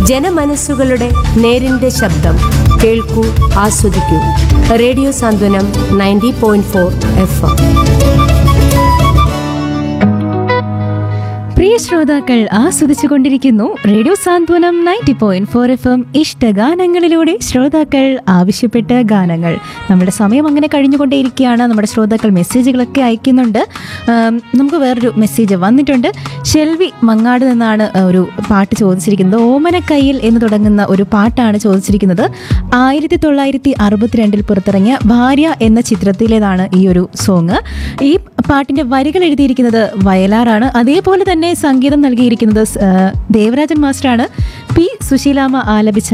ജനമനസ്സുകളുടെ നേരിന്റെ ശബ്ദം കേൾക്കൂ ആസ്വദിക്കൂ radio Santhwanam ninety point four F M പ്രിയ ശ്രോതാക്കൾ ആസ്വദിച്ചുകൊണ്ടിരിക്കുന്നു radio Santhwanam ninety point four F M ഇഷ്ടഗാനങ്ങളിലൂടെ ശ്രോതാക്കൾ ആവശ്യപ്പെട്ട ഗാനങ്ങൾ നമ്മുടെ സമയം അങ്ങനെ കഴിഞ്ഞുകൊണ്ടേയിരിക്കുകയാണ് നമ്മുടെ ശ്രോതാക്കൾ മെസ്സേജുകളൊക്കെ അയക്കുന്നുണ്ട് ആം, നമുക്ക് വേറൊരു മെസ്സേജ് വന്നിട്ടുണ്ട് ഷെൽവി മങ്ങാട് നിന്നാണ് ഒരു പാട്ട് ചോദിച്ചിരിക്കുന്നത് ഓമനക്കയ്യിൽ എന്ന് തുടങ്ങുന്ന ഒരു പാട്ടാണ് ചോദിച്ചിരിക്കുന്നത് ആയിരത്തി തൊള്ളായിരത്തി അറുപത്തിരണ്ടിൽ പുറത്തിറങ്ങിയ ഭാര്യ എന്ന ചിത്രത്തിലേതാണ് ഈ ഒരു സോങ് ഈ പാട്ടിന്റെ വരികൾ എഴുതിയിരിക്കുന്നത് വയലാറാണ് അതേപോലെ തന്നെ സംഗീതം നൽകിയിരിക്കുന്നത് സ്- ആ, ദേവരാജൻ മാസ്റ്ററാണ് പി സുശീലാമ്മ ആലപിച്ച